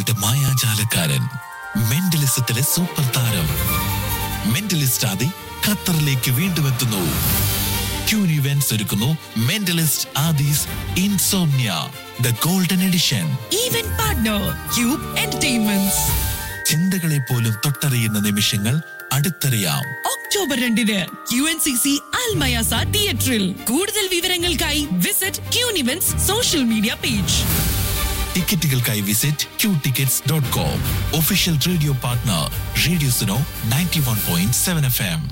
ഓർമ്മകളുടെ മായാജാലക്കാരൻ മെന്റലിസത്തിലെ സൂപ്പർ താരം മെന്റലിസ്റ്റ് ആദി ഖത്തറിലേക്ക് വീണ്ടും എത്തുന്നു ക്യൂൻ ഇവന്റ്സ് ഒരുക്കുന്നു mentalist Aadhi's insomnia the golden edition event partner cube entertainments ചിന്തകളെ പോലും തൊട്ടറിയുന്ന നിമിഷങ്ങൾ അടുത്തറിയാം ഒക്ടോബർ രണ്ടിന് Q N C C Almayasa തിയേറ്ററിൽ കൂടുതൽ വിവരങ്ങൾക്കായി visit queen events social media page ടിക്കറ്റുകൾക്കായി visit Q tickets dot com official radio partner radio Suno ninety one point seven F M